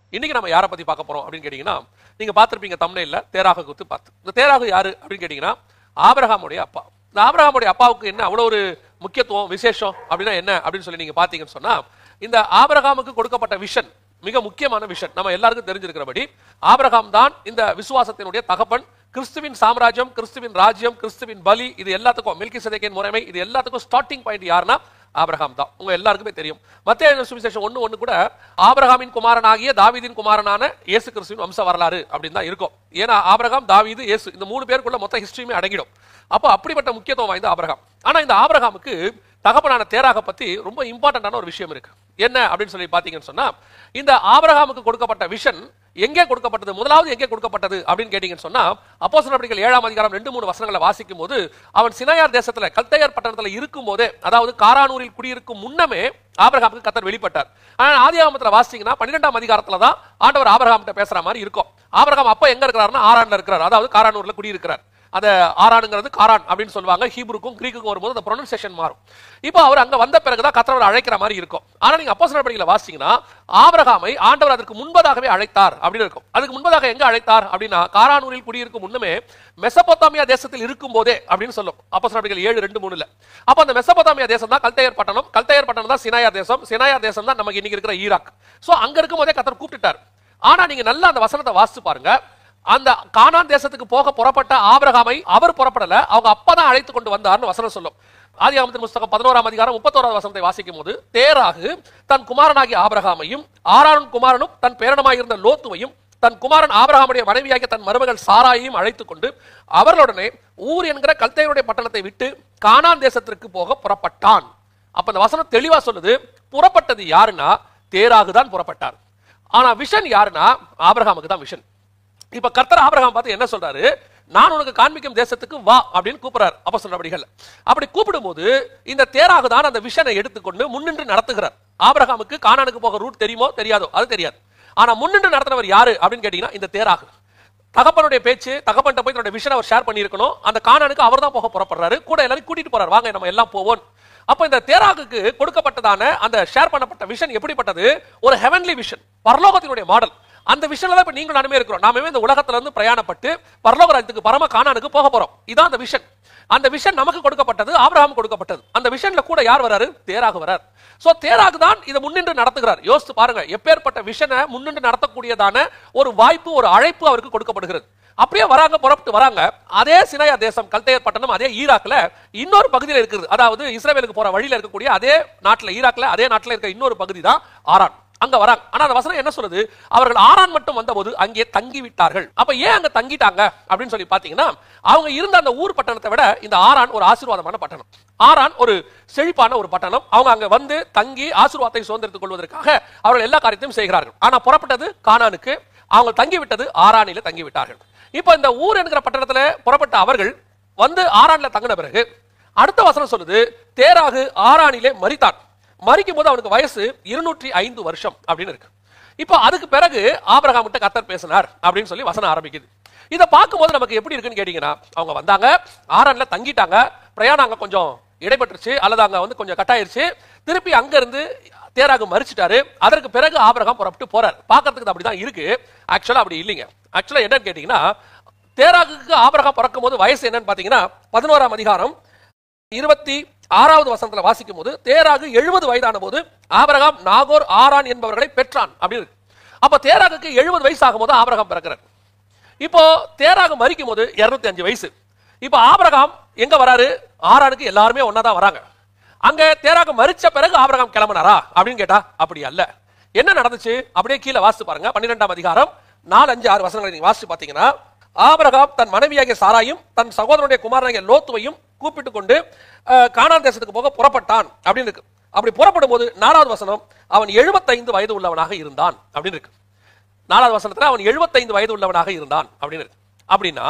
இன்னைக்கு நம்ம யாரை பத்தி பார்க்க போறோம் அப்படின்னு கேட்டீங்கன்னா நீங்க பார்த்திருப்பீங்க தமிழ்ல தேராக குத்து பார்த்து இந்த தேராக யாரு அப்படின்னு கேட்டீங்கன்னா ஆபிரகாமுடைய அப்பா இந்த ஆபிரகாமுடைய அப்பாவுக்கு என்ன அவ்வளவு ஒரு முக்கியத்துவம் விசேஷம் அப்படின்னா என்ன அப்படின்னு சொல்லி நீங்க பாத்தீங்கன்னு சொன்னா இந்த ஆபிரகாமுக்கு கொடுக்கப்பட்ட விஷன் மிக முக்கியமான விஷன் நம்ம எல்லாருக்கும் தெரிஞ்சிருக்கிறபடி ஆபிரகாம் தான் இந்த விசுவாசத்தினுடைய தகப்பன் கிறிஸ்துவின் சாம்ராஜ்யம் கிறிஸ்துவின் ராஜ்யம் கிறிஸ்துவின் பலி இது எல்லாத்துக்கும் மில்கி சதைக்கின் முறைமை இது எல்லாத்துக்கும் ஸ்டார்டிங் பாயிண்ட் யாருன்னா ஆபிரகாம் தான் உங்க எல்லாருக்குமே தெரியும் மத்திய சுவிசேஷம் ஒண்ணு ஒண்ணு கூட ஆபிரகாமின் குமாரனாகிய தாவீதின் குமாரனான இயேசு கிறிஸ்துவின் வம்ச வரலாறு அப்படின்னு தான் இருக்கும் ஏன்னா ஆபிரகாம் தாவீது இயேசு இந்த மூணு பேருக்குள்ள மொத்த ஹிஸ்டரியுமே அடங்கிடும் அப்போ அப்படிப்பட்ட முக்கியத்துவம் வாய்ந்த ஆபிரகாம் ஆனா இந்த ஆபிரகாமுக்கு தகப்பனான தேராக பத்தி ரொம்ப இம்பார்ட்டன்டான ஒரு விஷயம் இருக்கு என்ன அப்படின்னு சொல்லி பாத்தீங்கன்னு சொன்னா இந்த ஆபிரகாமுக்கு கொடுக்கப்பட்ட விஷன் எங்கே கொடுக்கப்பட்டது முதலாவது எங்கே கொடுக்கப்பட்டது அப்படின்னு கேட்டீங்கன்னு சொன்னா அப்போ நடவடிக்கைகள் ஏழாம் அதிகாரம் ரெண்டு மூணு வசனங்களை வாசிக்கும் போது அவன் சினாயார் தேசத்துல கல்தையர் பட்டணத்துல இருக்கும் போதே அதாவது காரானூரில் குடியிருக்கும் முன்னமே ஆபிரகாமுக்கு கத்தர் வெளிப்பட்டார் ஆனா ஆதியாகமத்துல வாசிச்சீங்கன்னா பன்னிரெண்டாம் அதிகாரத்துல தான் ஆண்டவர் ஆபிரகாம்கிட்ட பேசுற மாதிரி இருக்கும் ஆபிரகாம் அப்ப எங்க இருக்கிறாருன்னா ஆரான்ல இருக்கிறார் அதாவது காரானூர்ல குடியிருக்கிறார் அந்த ஆரானுங்கிறது காரான் அப்படின்னு சொல்லுவாங்க ஹீப்ருக்கும் கிரீக்குக்கும் வரும்போது அந்த ப்ரொனன்சியேஷன் மாறும் இப்போ அவர் அங்க வந்த பிறகுதான் கத்தரவர் அழைக்கிற மாதிரி இருக்கும் ஆனா நீங்க அப்போ நடவடிக்கையில வாசிச்சீங்கன்னா ஆபிரகாமை ஆண்டவர் அதற்கு முன்பதாகவே அழைத்தார் அப்படின்னு இருக்கும் அதுக்கு முன்பதாக எங்க அழைத்தார் அப்படின்னா காரானூரில் குடியிருக்கும் முன்னமே மெசபோத்தாமியா தேசத்தில் இருக்கும் போதே அப்படின்னு சொல்லும் அப்போ நடவடிக்கைகள் ஏழு ரெண்டு மூணுல அப்ப அந்த மெசபோத்தாமியா தேசம் தான் கல்தையர் பட்டணம் கல்தையர் பட்டணம் தான் சினாயா தேசம் சினாயா தேசம் தான் நமக்கு இன்னைக்கு இருக்கிற ஈராக் சோ அங்க இருக்கும் போதே கத்தர் கூப்பிட்டுட்டார் ஆனா நீங்க நல்லா அந்த வசனத்தை வாசிச்சு பாருங்க அந்த கானான் தேசத்துக்கு போக புறப்பட்ட ஆபிரகாமை அவர் புறப்படல அவங்க அப்பா தான் அழைத்து கொண்டு வந்தார்னு வசனம் சொல்லும் ஆதியாகமத்தின் புஸ்தகம் பதினோராம் அதிகாரம் முப்பத்தோராவது வசனத்தை வாசிக்கும் போது தேராகு தன் குமாரனாகிய ஆபிரகாமையும் ஆறான் குமாரனும் தன் பேரனமாயிருந்த லோத்துவையும் தன் குமாரன் ஆபிரகாமுடைய மனைவியாகிய தன் மருமகள் சாராயையும் அழைத்துக் கொண்டு அவர்களுடனே ஊர் என்கிற கல்தையருடைய பட்டணத்தை விட்டு கானான் தேசத்திற்கு போக புறப்பட்டான் அப்ப இந்த வசனம் தெளிவா சொல்லுது புறப்பட்டது யாருன்னா தேராகு தான் புறப்பட்டார் ஆனா விஷன் யாருன்னா ஆபிரகாமுக்கு தான் விஷன் இப்ப கர்த்தர் ஆபிரகாம் பார்த்து என்ன சொல்றாரு நான் உனக்கு காண்பிக்கும் தேசத்துக்கு வா அப்படின்னு கூப்பிடுறாரு அப்ப சொன்னபடிகள் அப்படி கூப்பிடும்போது இந்த தேராக தான் அந்த விஷனை எடுத்துக்கொண்டு முன்னின்று நடத்துகிறார் ஆபிரகாமுக்கு கானானுக்கு போக ரூட் தெரியுமோ தெரியாதோ அது தெரியாது ஆனா முன்னின்று நடத்தினவர் யாரு அப்படின்னு கேட்டீங்கன்னா இந்த தேராகு தகப்பனுடைய பேச்சு தகப்பன்ட்ட போய் தன்னுடைய விஷன் அவர் ஷேர் பண்ணியிருக்கணும் அந்த கானானுக்கு அவர் தான் போக புறப்படுறாரு கூட எல்லாரும் கூட்டிட்டு போறாரு வாங்க நம்ம எல்லாம் போவோம் அப்ப இந்த தேராகுக்கு கொடுக்கப்பட்டதான அந்த ஷேர் பண்ணப்பட்ட விஷன் எப்படிப்பட்டது ஒரு ஹெவன்லி விஷன் பரலோகத்தினுடைய மாடல் அந்த விஷன்ல தான் இப்ப நீங்களும் நானுமே இருக்கிறோம் நாமே இந்த உலகத்துல இருந்து பிரயாணப்பட்டு பரலோக ராஜ்யத்துக்கு பரம கானானுக்கு போக போறோம் இதான் அந்த விஷன் அந்த விஷன் நமக்கு கொடுக்கப்பட்டது ஆபிரகாம் கொடுக்கப்பட்டது அந்த விஷன்ல கூட யார் வராரு தேராக வரார் சோ தேராக தான் இதை முன்னின்று நடத்துகிறார் யோசித்து பாருங்க எப்பேற்பட்ட விஷனை முன்னின்று நடத்தக்கூடியதான ஒரு வாய்ப்பு ஒரு அழைப்பு அவருக்கு கொடுக்கப்படுகிறது அப்படியே வராங்க புறப்பட்டு வராங்க அதே சினையா தேசம் கல்தையர் பட்டணம் அதே ஈராக்ல இன்னொரு பகுதியில் இருக்குது அதாவது இஸ்ரேலுக்கு போற வழியில இருக்கக்கூடிய அதே நாட்டுல ஈராக்ல அதே நாட்டுல இருக்க இன்னொரு பகுதி தான் ஆரான் அங்க வராங்க ஆனா அந்த வசனம் என்ன சொல்லுது அவர்கள் ஆரான் மட்டும் வந்தபோது அங்கே தங்கி விட்டார்கள் அப்ப ஏன் அங்க தங்கிட்டாங்க அப்படின்னு சொல்லி பாத்தீங்கன்னா அவங்க இருந்த அந்த ஊர் பட்டணத்தை விட இந்த ஆரான் ஒரு ஆசீர்வாதமான பட்டணம் ஆரான் ஒரு செழிப்பான ஒரு பட்டணம் அவங்க அங்க வந்து தங்கி ஆசீர்வாதத்தை சுதந்திரத்துக் கொள்வதற்காக அவர்கள் எல்லா காரியத்தையும் செய்கிறார்கள் ஆனா புறப்பட்டது கானானுக்கு அவங்க தங்கி விட்டது ஆரானில தங்கி விட்டார்கள் இப்போ இந்த ஊர் என்கிற பட்டணத்துல புறப்பட்ட அவர்கள் வந்து ஆரான்ல தங்கின பிறகு அடுத்த வசனம் சொல்லுது தேராகு ஆரானிலே மரித்தான் மறிக்கும் போது அவனுக்கு வயசு இருநூற்றி ஐந்து வருஷம் அப்படின்னு இருக்கு இப்போ அதுக்கு பிறகு ஆபிரகாம் கிட்ட கத்தர் பேசினார் அப்படின்னு சொல்லி வசனம் ஆரம்பிக்குது இதை பார்க்கும்போது நமக்கு எப்படி இருக்குன்னு கேட்டீங்கன்னா அவங்க வந்தாங்க ஆரான்ல தங்கிட்டாங்க பிரயாணம் அங்க கொஞ்சம் இடைப்பட்டுருச்சு அல்லது அங்க வந்து கொஞ்சம் கட்டாயிருச்சு திருப்பி அங்க இருந்து தேராக மறிச்சிட்டாரு அதற்கு பிறகு ஆபிரகாம் புறப்பட்டு போறார் பார்க்கறதுக்கு அப்படிதான் இருக்கு ஆக்சுவலா அப்படி இல்லைங்க ஆக்சுவலா என்னன்னு கேட்டீங்கன்னா தேராகுக்கு ஆபிரகாம் பிறக்கும் போது வயசு என்னன்னு பாத்தீங்கன்னா பதினோராம் அதிகாரம் இருபத்தி ஆறாவது வசனத்துல வாசிக்கும் போது தேராகு எழுபது வயதான போது ஆபிரகாம் நாகோர் ஆரான் என்பவர்களை பெற்றான் அப்படின்னு இருக்கு. அப்ப தேராகுக்கு எழுபது வயசு ஆகும் போது ஆபிரகாம் பிறக்கிறார் இப்போ தேராக மறிக்கும் போது இருநூத்தி அஞ்சு வயசு இப்போ ஆபிரகாம் எங்க வராரு ஆரானுக்கு எல்லாருமே ஒன்னாதான் வராங்க அங்க தேராக மறிச்ச பிறகு ஆபிரகாம் கிளம்பினாரா அப்படின்னு கேட்டா அப்படி அல்ல என்ன நடந்துச்சு அப்படியே கீழே வாசித்து பாருங்க பன்னிரெண்டாம் அதிகாரம் நாலு அஞ்சு ஆறு வசனங்களை நீங்க வாசிச்சு பாத்தீங்கன்னா ஆபிரகாம் தன் மனைவியாகிய சாராயும் தன் சகோதரனுடைய குமாரனாகிய லோத்துவையும் கூப்பிட்டு கொண்டு அஹ், கானான் தேசத்துக்கு போக புறப்பட்டான் அப்படின்னு இருக்கு அப்படி புறப்படும் போது நாலாவது வசனம் அவன் எழுபத்தைந்து வயது உள்ளவனாக இருந்தான் அப்படின்னு இருக்கு நாலாவது வசனத்துல அவன் 75 வயது உள்ளவனாக இருந்தான் அப்படின்னு இருக்கு அப்படின்னா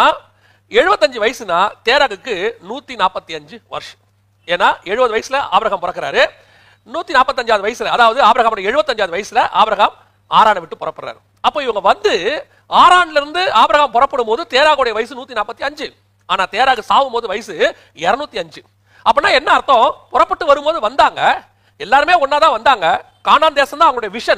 75 வயசுனா தேராகுக்கு நூத்தி நாற்பத்தி அஞ்சு வருஷம் ஏன்னா எழுபது வயசுல ஆபிரகாம் பிறக்கிறாரு நூத்தி நாற்பத்தஞ்சாவது வயசுல அதாவது ஆபிரகாமோட எழுபத்தஞ்சாவது வயசுல ஆபிரகாம் ஆரானை விட்டு புறப்படுறாரு அப்போ இவங்க வந்து ஆரான்ல இருந்து ஆபிரகாம் புறப்படும் போது தேராகுடைய வயசு நூத்தி நாற்பத்தி அஞ்சு ஆனா தேராகு சாவும் போது வயசு இருநூத்தி அஞ்சு அப்படின்னா என்ன அர்த்தம் புறப்பட்டு வரும்போது வந்தாங்க எல்லாருமே ஒன்னாதான் வந்தாங்க கானான் தேசம் தான் அவங்களுடைய விஷன்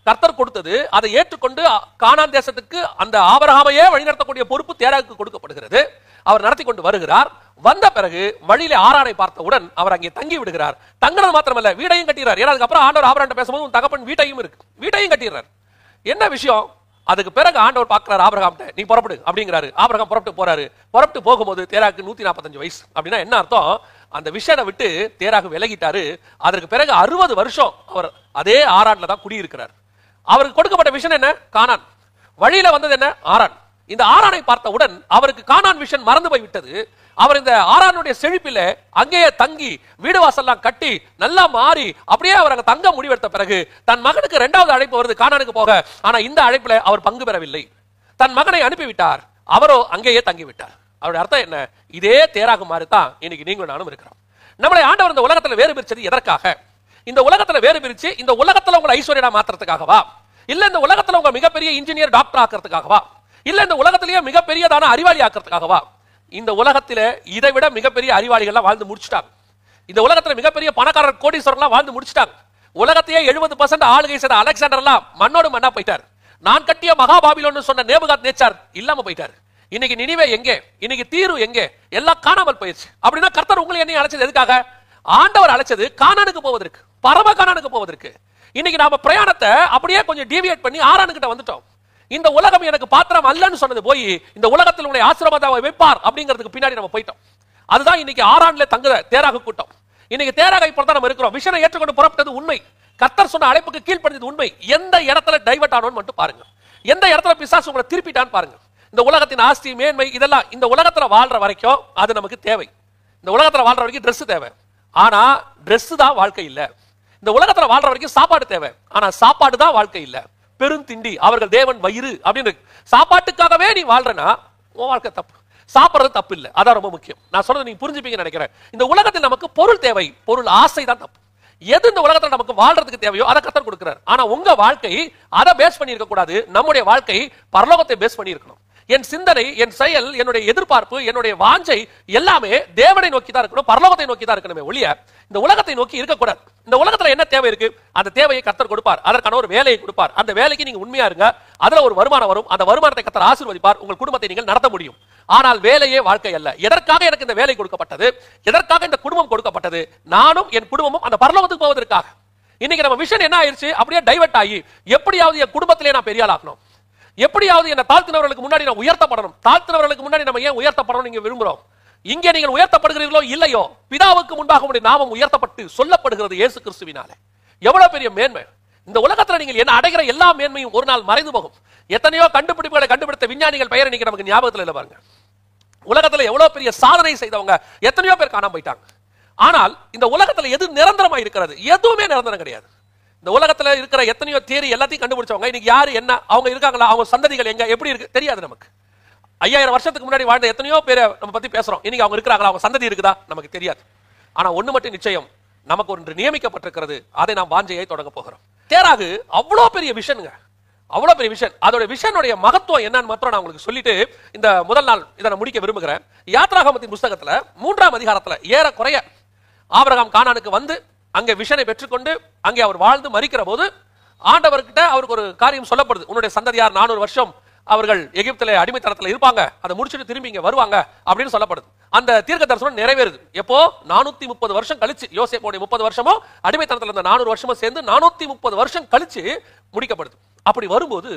கர்த்தர் கொடுத்தது அதை ஏற்றுக்கொண்டு அ- கானான் தேசத்துக்கு அந்த ஆபரகாமையே வழிநடத்தக்கூடிய பொறுப்பு தேராவுக்கு கொடுக்கப்படுகிறது அவர் நடத்தி கொண்டு வருகிறார் வந்த பிறகு வழியில ஆறானை பார்த்தவுடன் அவர் அங்கே தங்கி விடுகிறார் தங்கினது மாத்திரமல்ல வீடையும் கட்டிடுறார் ஏன்னா அதுக்கப்புறம் ஆண்டவர் ஆபராண்ட பேசும்போது உன் தகப்பன் வீட்டையும் இருக்கு வீட்டையும் கட்டிடுறார் என்ன விஷயம் அதுக்கு பிறகு ஆண்டவர் பார்க்கிறார் ஆபிரகாம்கிட்ட நீ புறப்படு அப்படிங்கிறாரு ஆபிரகாம் புறப்பட்டு போறாரு புறப்பட்டு போகும்போது தேராக்கு நூத்தி நாற்பத்தஞ்சு வயசு அப்படின்னா என்ன அர்த்தம் அந்த விஷயனை விட்டு தேராக விலகிட்டாரு அதற்கு பிறகு அறுபது வருஷம் அவர் அதே ஆறான்ல தான் குடியிருக்கிறார் அவருக்கு கொடுக்கப்பட்ட விஷன் என்ன கானான் வழியில வந்தது என்ன ஆரான் இந்த ஆரானை பார்த்தவுடன் அவருக்கு கானான் விஷன் மறந்து போய் விட்டது அவர் இந்த ஆரானுடைய செழிப்பில அங்கேயே தங்கி வீடு வாசல்லாம் கட்டி நல்லா மாறி அப்படியே அவர் அங்க தங்க முடிவெடுத்த பிறகு தன் மகனுக்கு இரண்டாவது அழைப்பு வருது கானானுக்கு போக ஆனா இந்த அழைப்புல அவர் பங்கு பெறவில்லை தன் மகனை அனுப்பிவிட்டார் அவரோ அங்கேயே தங்கி விட்டார் அவருடைய அர்த்தம் என்ன இதே தேராக மாதிரி தான் இன்னைக்கு நீங்களும் நானும் இருக்கிறோம் நம்மளை ஆண்டவர் இந்த உலகத்துல வேறு பிரிச்சது எதற்காக இந்த உலகத்துல வேறு பிரிச்சு இந்த உலகத்துல உங்களை ஐஸ்வர்யனா மாத்துறதுக்காகவா இல்ல இந்த உலகத்துல உங்க மிகப்பெரிய இன்ஜினியர் டாக்டர் ஆக்குறதுக்காகவா இல்ல இந்த உலகத்திலேயே மிகப்பெரியதான அறிவாளி ஆக்குறதுக்காகவா இந்த உலகத்தில இதை விட மிகப்பெரிய அறிவாளிகள்லாம் வாழ்ந்து முடிச்சிட்டாங்க இந்த உலகத்துல மிகப்பெரிய பணக்காரர் கோடீஸ்வரர்லாம் வாழ்ந்து முடிச்சிட்டாங்க உலகத்தையே எழுபது பர்சன்ட் ஆளுகை செய்த அலெக்சாண்டர்லாம் மண்ணோடு மண்ணா போயிட்டார் நான் கட்டிய மகாபாபிலோன்னு சொன்ன நேபுகாத் நேச்சார் இல்லாம போயிட்டார் இன்னைக்கு நினைவே எங்கே இன்னைக்கு தீரு எங்கே எல்லாம் காணாமல் போயிடுச்சு அப்படின்னா கர்த்தர் உங்களை என்னையும் அழைச்சது எதுக்காக ஆண்டவர் அழைச்சது கானானுக்கு போவதற்கு பரம கானானுக்கு போவதற்கு இன்னைக்கு நாம பிரயாணத்தை அப்படியே கொஞ்சம் டீவியேட் பண்ணி ஆறானுக்கிட்ட வந்துட்டோம் இந்த உலகம் எனக்கு பாத்திரம் அல்லன்னு சொன்னது போய் இந்த உலகத்தில் உங்களை ஆசீர்வாதம் வைப்பார் அப்படிங்கிறதுக்கு பின்னாடி நம்ம போயிட்டோம் அதுதான் இன்னைக்கு ஆறாண்டுல தங்குத தேராக கூட்டம் இன்னைக்கு தேராக இப்போ தான் நம்ம இருக்கிறோம் விஷனை ஏற்றுக்கொண்டு புறப்பட்டது உண்மை கர்த்தர் சொன்ன அழைப்புக்கு கீழ்ப்படிந்தது உண்மை எந்த இடத்துல டைவர்ட் ஆனோன்னு மட்டும் பாருங்க எந்த இடத்துல பிசாசு உங்களை திருப்பிட்டான்னு பாருங்க இந்த உலகத்தின் ஆஸ்தி மேன்மை இதெல்லாம் இந்த உலகத்துல வாழ்ற வரைக்கும் அது நமக்கு தேவை இந்த உலகத்துல வாழ்ற வரைக்கும் Dress தேவை ஆனா Dress தான் வாழ்க்கை இல்ல இந்த உலகத்துல வாழ்ற வரைக்கும் சாப்பாடு தேவை ஆனா சாப்பாடு தான் வாழ்க்கை இல்ல பெருந்திண்டி அவர்கள் தேவன் வயிறு அப்படின்னு இருக்கு. சாப்பாட்டுக்காகவே நீ வாழ்றனா உன் வாழ்க்கை தப்பு சாப்பிடுறது தப்பு இல்ல அதான் ரொம்ப முக்கியம் நான் சொல்றது நீங்க புரிஞ்சுப்பீங்கன்னு நினைக்கிறேன் இந்த உலகத்தில் நமக்கு பொருள் தேவை பொருள் ஆசை தான் தப்பு எது இந்த உலகத்துல நமக்கு வாழ்றதுக்கு தேவையோ அதை கத்தர் கொடுக்கிறார் ஆனா உங்க வாழ்க்கை அதை பேஸ் பண்ணி இருக்க கூடாது நம்முடைய வாழ்க்கை பரலோகத்தை பேஸ் பண்ணி இருக்கணும் என் சிந்தனை என் செயல் என்னுடைய எதிர்பார்ப்பு என்னுடைய வாஞ்சை எல்லாமே தேவனை நோக்கி தான் இருக்கணும் பரலோகத்தை நோக்கி தான் இருக்கணுமே ஒழிய இந்த உலகத்தை நோக்கி இருக்கக்கூடாது இந்த உலகத்துல என்ன தேவை இருக்கு அந்த தேவையை கத்தர் கொடுப்பார் அதற்கான ஒரு வேலையை கொடுப்பார் அந்த வேலைக்கு நீங்க உண்மையா இருங்க அதுல ஒரு வருமானம் வரும் அந்த வருமானத்தை கத்தர் ஆசீர்வதிப்பார் உங்கள் குடும்பத்தை நீங்கள் நடத்த முடியும் ஆனால் வேலையே வாழ்க்கை அல்ல எதற்காக எனக்கு இந்த வேலை கொடுக்கப்பட்டது எதற்காக இந்த குடும்பம் கொடுக்கப்பட்டது நானும் என் குடும்பமும் அந்த பரலோகத்துக்கு போவதற்காக இன்னைக்கு நம்ம விஷன் என்ன ஆயிருச்சு அப்படியே டைவர்ட் ஆகி எப்படியாவது என் குடும்பத்திலே நான் பெரிய ஆளாகணும் எப்படியாவது என்ன தாழ்த்தினவர்களுக்கு முன்னாடி நான் உயர்த்தப்படணும் தாழ்த்தினவர்களுக்கு முன்னாடி நம்ம ஏன் உயர்த்தப்படணும் நீங்க விரும்புறோம் இங்கே நீங்கள் உயர்த்தப்படுகிறீர்களோ இல்லையோ பிதாவுக்கு முன்பாக உடைய நாமம் உயர்த்தப்பட்டு சொல்லப்படுகிறது இயேசு கிறிஸ்துவினாலே எவ்வளவு பெரிய மேன்மை இந்த உலகத்துல நீங்கள் என்ன அடைகிற எல்லா மேன்மையும் ஒரு நாள் மறைந்து போகும் எத்தனையோ கண்டுபிடிப்புகளை கண்டுபிடித்த விஞ்ஞானிகள் பெயர் இன்னைக்கு நமக்கு ஞாபகத்துல இல்ல பாருங்க உலகத்துல எவ்வளவு பெரிய சாதனை செய்தவங்க எத்தனையோ பேர் காணாம போயிட்டாங்க ஆனால் இந்த உலகத்துல எது நிரந்தரமா இருக்கிறது எதுவுமே நிரந்தரம் கிடையாது இந்த உலகத்துல இருக்கிற எத்தனையோ தேரி எல்லாத்தையும் கண்டுபிடிச்சவங்க இன்னைக்கு யாரு என்ன அவங்க இருக்காங்களா அவங்க சந்ததிகள் எங்க எப்படி இருக்கு தெரியாது நமக்கு ஐயாயிரம் வருஷத்துக்கு முன்னாடி வாழ்ந்த எத்தனையோ பேரை நம்ம பத்தி பேசுறோம் இன்னைக்கு அவங்க இருக்கிறாங்களா அவங்க சந்ததி இருக்குதா நமக்கு தெரியாது ஆனா ஒண்ணு மட்டும் நிச்சயம் நமக்கு ஒன்று நியமிக்கப்பட்டிருக்கிறது அதை நாம் வாஞ்சையை தொடங்க போகிறோம் தேராகு அவ்வளோ பெரிய விஷனுங்க அவ்வளோ பெரிய விஷன் அதோட விஷனுடைய மகத்துவம் என்னன்னு மாத்திரம் நான் உங்களுக்கு சொல்லிட்டு இந்த முதல் நாள் இதை நான் முடிக்க விரும்புகிறேன் யாத்ராகமத்தின் புஸ்தகத்துல மூன்றாம் அதிகாரத்துல ஏறக்குறைய ஆபிரகாம் கானானுக்கு வந்து அங்கே விஷனை பெற்றுக்கொண்டு அங்கே அவர் வாழ்ந்து மறிக்கிற போது ஆண்டவர்கிட்ட அவருக்கு ஒரு காரியம் சொல்லப்படுது உன்னுடைய சந்ததியார் நானூறு வருஷம் அவர்கள் எகிப்தில அடிமைத்தனத்துல இருப்பாங்க அதை முடிச்சுட்டு திரும்பி இங்க வருவாங்க அப்படின்னு சொல்லப்படுது அந்த தீர்க்க தரிசனம் நிறைவேறுது எப்போ நானூத்தி முப்பது வருஷம் கழிச்சு யோசேப்போடைய முப்பது வருஷமோ அடிமைத்தனத்துல இருந்த நானூறு வருஷமும் சேர்ந்து நானூத்தி முப்பது வருஷம் கழிச்சு முடிக்கப்படுது அப்படி வரும்போது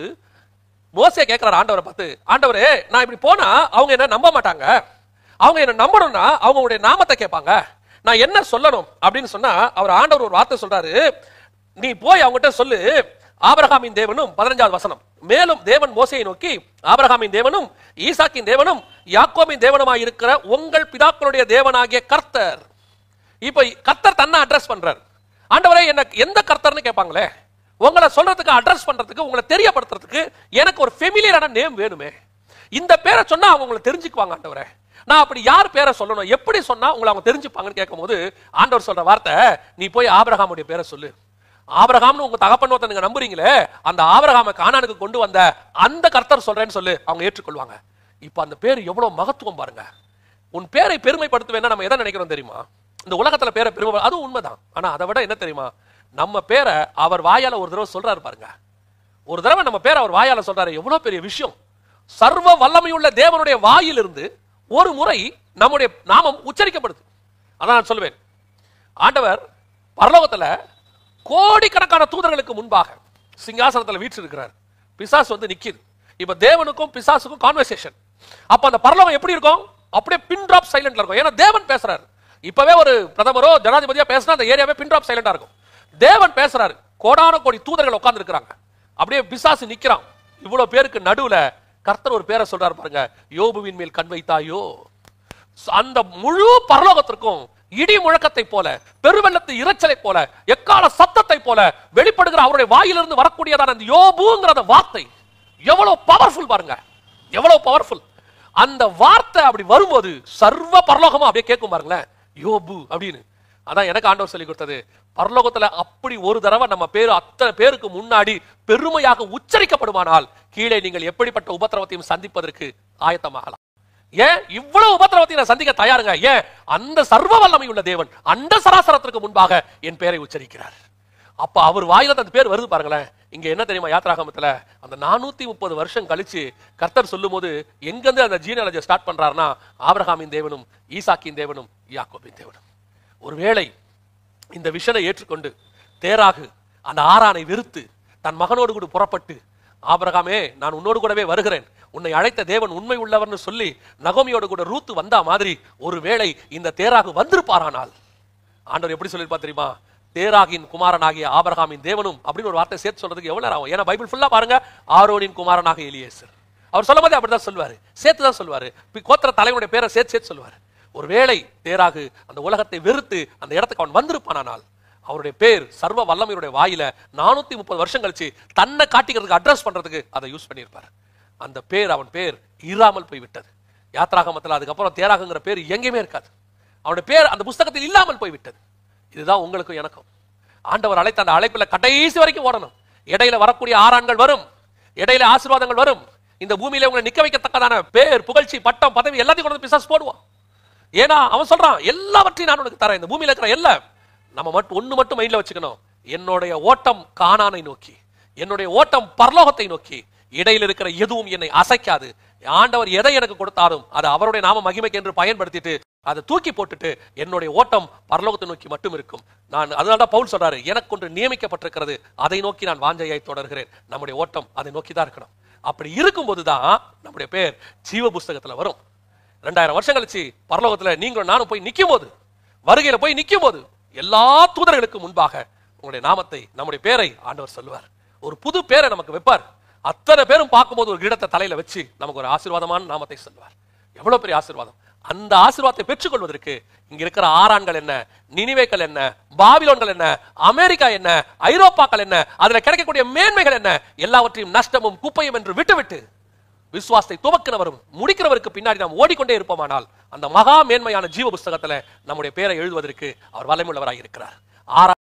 மோசே கேட்கிறார் ஆண்டவரை பார்த்து ஆண்டவரே நான் இப்படி போனா அவங்க என்ன நம்ப மாட்டாங்க அவங்க என்ன நம்பணும்னா அவங்களுடைய நாமத்தை கேட்பாங்க நான் என்ன சொல்லணும் அப்படின்னு சொன்னா அவர் ஆண்டவர் ஒரு வார்த்தை சொல்றாரு நீ போய் அவங்ககிட்ட சொல்லு ஆபிரகாமின் தேவனும் பதினஞ்சாவது வசனம் மேலும் தேவன் மோசையை நோக்கி ஆபிரகாமின் தேவனும் ஈசாக்கின் தேவனும் யாக்கோபின் தேவனுமாய் இருக்கிற உங்கள் பிதாக்களுடைய தேவனாகிய கர்த்தர் இப்ப கர்த்தர் தன்னை அட்ரஸ் பண்றார் ஆண்டவரே என்ன எந்த கர்த்தர்னு கேட்பாங்களே உங்களை சொல்றதுக்கு அட்ரஸ் பண்றதுக்கு உங்களை தெரியப்படுத்துறதுக்கு எனக்கு ஒரு ஃபெமிலியரான நேம் வேணுமே இந்த பேரை சொன்னா அவங்க உங்களை தெரிஞ்சுக்குவாங்க ஆண்டவரே நான் அப்படி யார் பேரை சொல்லணும் எப்படி சொன்னா உங்களை அவங்க தெரிஞ்சுப்பாங்கன்னு கேட்கும்போது ஆண்டவர் சொல்ற வார்த்தை நீ போய் ஆபிரகாமுடைய பேரை சொல்லு ஆபிரகாம்னு உங்க தகப்பன் ஒருத்தன் நீங்க நம்புறீங்களே அந்த ஆபிரகாமை கானானுக்கு கொண்டு வந்த அந்த கர்த்தர் சொல்றேன்னு சொல்லு அவங்க ஏற்றுக்கொள்வாங்க இப்ப அந்த பேர் எவ்வளவு மகத்துவம் பாருங்க உன் பேரை பெருமைப்படுத்துவேன்னா நம்ம எதை நினைக்கிறோம் தெரியுமா இந்த உலகத்துல பேரை பெருமை அதுவும் உண்மைதான் ஆனா அதை விட என்ன தெரியுமா நம்ம பேரை அவர் வாயால ஒரு தடவை சொல்றாரு பாருங்க ஒரு தடவை நம்ம பேர் அவர் வாயால சொல்றாரு எவ்வளவு பெரிய விஷயம் சர்வ வல்லமையுள்ள தேவனுடைய வாயிலிருந்து ஒரு முறை நம்முடைய நாமம் உச்சரிக்கப்படுது அதான் நான் சொல்லுவேன் ஆண்டவர் பரலோகத்துல கோடிக்கணக்கான தூதர்களுக்கு முன்பாக சிங்காசனத்துல வீற்றிருக்கிறார் பிசாசு வந்து நிக்குது இப்ப தேவனுக்கும் பிசாசுக்கும் கான்வர்சேஷன் அப்ப அந்த பரலோகம் எப்படி இருக்கும் அப்படியே பின் டிராப் சைலண்ட்ல இருக்கும் ஏன்னா தேவன் பேசுறாரு இப்பவே ஒரு பிரதமரோ ஜனாதிபதியோ பேசினா அந்த ஏரியாவே பின் டிராப் சைலண்டா இருக்கும் தேவன் பேசுறாரு கோடான கோடி தூதர்கள் உட்கார்ந்து இருக்கிறாங்க அப்படியே பிசாசு நிக்கிறான் இவ்வளவு பேருக்கு நடுவுல கர்த்தர் ஒரு பேரை சொல்றாரு பாருங்க யோபுவின் மேல் கண் வைத்தாயோ அந்த முழு பரலோகத்திற்கும் இடி முழக்கத்தை போல பெருவெள்ளத்து இரைச்சலை போல எக்கால சத்தத்தை போல வெளிப்படுகிற அவருடைய வாயிலிருந்து வரக்கூடியதான அந்த யோபுங்கிற அந்த வார்த்தை எவ்வளவு பவர்ஃபுல் பாருங்க எவ்வளவு பவர்ஃபுல் அந்த வார்த்தை அப்படி வரும்போது சர்வ பரலோகமா அப்படியே கேட்கும் பாருங்களேன் யோபு அப்படின்னு அதான் எனக்கு ஆண்டவர் சொல்லி கொடுத்தது பரலோகத்துல அப்படி ஒரு தடவை நம்ம பேரு அத்தனை பேருக்கு முன்னாடி பெருமையாக உச்சரிக்கப்படுமானால் கீழே நீங்கள் எப்படிப்பட்ட உபத்திரவத்தையும் சந்திப்பதற்கு ஆயத்தமாகலாம் ஏன் இவ்வளவு உபத்திரவத்தை நான் சந்திக்க தயாருங்க ஏன் அந்த சர்வ வல்லமை உள்ள தேவன் அந்த சராசரத்திற்கு முன்பாக என் பெயரை உச்சரிக்கிறார் அப்ப அவர் வாயில அந்த பேர் வருது பாருங்களேன் இங்க என்ன தெரியுமா யாத்ராகமத்துல அந்த நானூத்தி முப்பது வருஷம் கழிச்சு கர்த்தர் சொல்லும்போது எங்கிருந்து அந்த ஜீனாலஜி ஸ்டார்ட் பண்றாருன்னா ஆபிரகாமின் தேவனும் ஈசாக்கின் தேவனும் யாக்கோபின் தேவனும் ஒருவேளை இந்த விஷனை ஏற்றுக்கொண்டு தேராகு அந்த ஆரானை வெறுத்து தன் மகனோடு கூட புறப்பட்டு ஆபிரகாமே நான் உன்னோடு கூடவே வருகிறேன் உன்னை அழைத்த தேவன் உண்மை உள்ளவர்னு சொல்லி நகோமியோடு கூட ரூத்து வந்தா மாதிரி ஒருவேளை இந்த தேராகு வந்திருப்பாரானால் ஆண்டவர் எப்படி சொல்லியிருப்பா தெரியுமா தேராகின் குமாரனாகிய ஆபிரகாமின் தேவனும் அப்படின்னு ஒரு வார்த்தை சேர்த்து சொல்றதுக்கு எவ்வளவு நேரம் ஆகும் ஏன்னா பைபிள் ஃபுல்லா பாருங்க ஆரோனின் குமாரனாக எலியேசர் அவர் சொல்லும் போதே அப்படிதான் சொல்லுவாரு சேர்த்து தான் சொல்லுவாரு பி- கோத்திர தலைவனுடைய பேரை சேர்த்து சேர்த்து சொல்லுவாரு ஒருவேளை தேராகு அந்த உலகத்தை வெறுத்து அந்த இடத்துக்கு அவன் வந்திருப்பானால் அவருடைய பேர் சர்வ வல்லமையுடைய வாயில நானூத்தி முப்பது வருஷம் கழிச்சு தன்னை காட்டிக்கிறதுக்கு அட்ரஸ் பண்றதுக்கு அதை யூஸ் பண்ணியிருப்பார் அந்த பேர் அவன் பேர் இராமல் போய் விட்டது யாத்ராகமத்தில் அதுக்கப்புறம் தேராகுங்கிற பேர் எங்கேயுமே இருக்காது அவனுடைய பேர் அந்த புஸ்தகத்தில் இல்லாமல் போய் விட்டது இதுதான் உங்களுக்கும் எனக்கும் ஆண்டவர் அழைத்த அந்த அழைப்புல கடைசி வரைக்கும் ஓடணும் இடையில வரக்கூடிய ஆறான்கள் வரும் இடையில ஆசீர்வாதங்கள் வரும் இந்த பூமியில உங்களை நிக்க வைக்கத்தக்கதான பேர் புகழ்ச்சி பட்டம் பதவி எல்லாத்தையும் கொண்டு வந்து பிசாசு போடுவான் ஏன்னா அவன் சொல்றான் எல்லாவற்றையும் நான் உனக்கு தரேன் இந்த பூமியில இருக்கிற எல்லாம் நம்ம மட்டும் ஒண்ணு மட்டும் மைண்ட்ல வச்சுக்கணும் என்னுடைய ஓட்டம் கானானை நோக்கி என்னுடைய ஓட்டம் பரலோகத்தை நோக்கி இடையில் இருக்கிற எதுவும் என்னை அசைக்காது ஆண்டவர் எதை எனக்கு கொடுத்தாலும் அது அவருடைய நாம மகிமைக்கு என்று பயன்படுத்திட்டு அதை தூக்கி போட்டுட்டு என்னுடைய ஓட்டம் பரலோகத்தை நோக்கி மட்டும் இருக்கும் நான் அதனால தான் பவுல் சொல்றாரு எனக்கு ஒன்று நியமிக்கப்பட்டிருக்கிறது அதை நோக்கி நான் வாஞ்சையாய் தொடர்கிறேன் நம்முடைய ஓட்டம் அதை நோக்கி தான் இருக்கணும் அப்படி இருக்கும்போது தான் நம்முடைய பேர் ஜீவ புஸ்தகத்துல வரும் ரெண்டாயிரம் வருஷம் கழிச்சு பரலோகத்துல நீங்களும் நானும் போய் நிக்கும் போது வருகையில போய் நிக்கும் போது எல்லா தூதர்களுக்கு முன்பாக உங்களுடைய நாமத்தை நம்முடைய பேரை ஆண்டவர் சொல்லுவார் ஒரு புது பேரை நமக்கு வைப்பார் அத்தனை பேரும் பார்க்கும்போது ஒரு கிரீடத்தை தலையில வச்சு நமக்கு ஒரு ஆசீர்வாதமான நாமத்தை சொல்லுவார் எவ்வளவு பெரிய ஆசீர்வாதம் அந்த ஆசீர்வாதத்தை பெற்றுக்கொள்வதற்கு இங்க இருக்கிற ஆறான்கள் என்ன நினிவேக்கள் என்ன பாபிலோன்கள் என்ன அமெரிக்கா என்ன ஐரோப்பாக்கள் என்ன அதுல கிடைக்கக்கூடிய மேன்மைகள் என்ன எல்லாவற்றையும் நஷ்டமும் குப்பையும் என்று விட்டுவிட்டு விசுவாசத்தை துவக்கினவரும் முடிக்கிறவருக்கு பின்னாடி நாம் ஓடிக்கொண்டே இருப்போமானால் அந்த மகா மேன்மையான ஜீவ புஸ்தகத்துல நம்முடைய பேரை எழுதுவதற்கு அவர் வல்லமுள்ளவராக இருக்கிறார் ஆறா